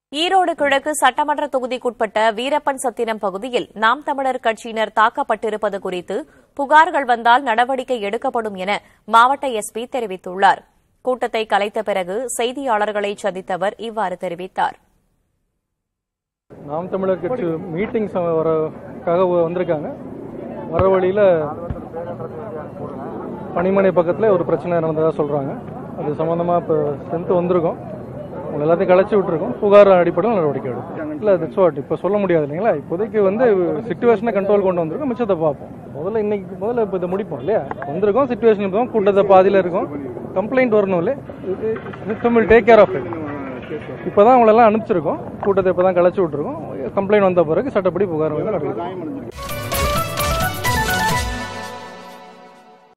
ஈரோடு கிழக்கு சட்டமன்ற தொகுதிக்குட்பட்ட வீரப்பன் சத்திரம் பகுதியில் நாம் தமிழர் கட்சியினர் தாக்கப்பட்டிருப்பது குறித்து புகார்கள் வந்தால் நடவடிக்கை எடுக்கப்படும் என மாவட்ட எஸ்பி தெரிவித்துள்ளார் கூட்டத்தை கலைத்த பிறகு செய்தியாளர்களை சந்தித்தவர் இவ்வாறு தெரிவித்தார் நாம் தமிழர் கட்சி மீட்டிங்ஸ் வரக்காக வந்திருக்காங்க வர வழியில் பனிமனை பக்கத்தில் ஒரு பிரச்சனை நடந்ததாக சொல்கிறாங்க அது சம்மந்தமாக இப்போ ஸ்ட்ரென்த்து வந்திருக்கோம் உங்களை எல்லாத்தையும் கலைச்சி விட்டுருக்கோம் புகார் அடிப்படையில் நடவடிக்கை எடுக்கும் இல்லை தட்ஸ் வாட் இப்போ சொல்ல முடியாது இல்லைங்களா இப்போதைக்கு வந்து சுச்சுவேஷனை கண்ட்ரோல் கொண்டு வந்திருக்கோம் மிச்சத்தை பார்ப்போம் முதல்ல இன்னைக்கு முதல்ல இப்போ இதை முடிப்போம் இல்லையா வந்திருக்கோம் சுச்சுவேஷன் இருக்கும் கூட்டத்தை பாதியில் இருக்கும் கம்ப்ளைண்ட் வரணும் இல்லையா system will take care of it இப்போ தான் அவங்களெல்லாம் அனுப்பிச்சிருக்கோம் கூட்டத்தை இப்போ தான் கலைச்சி விட்டுருக்கோம் கம்ப்ளைண்ட் வந்த பிறகு சட்டப்படி புகார் வந்து நடக்குது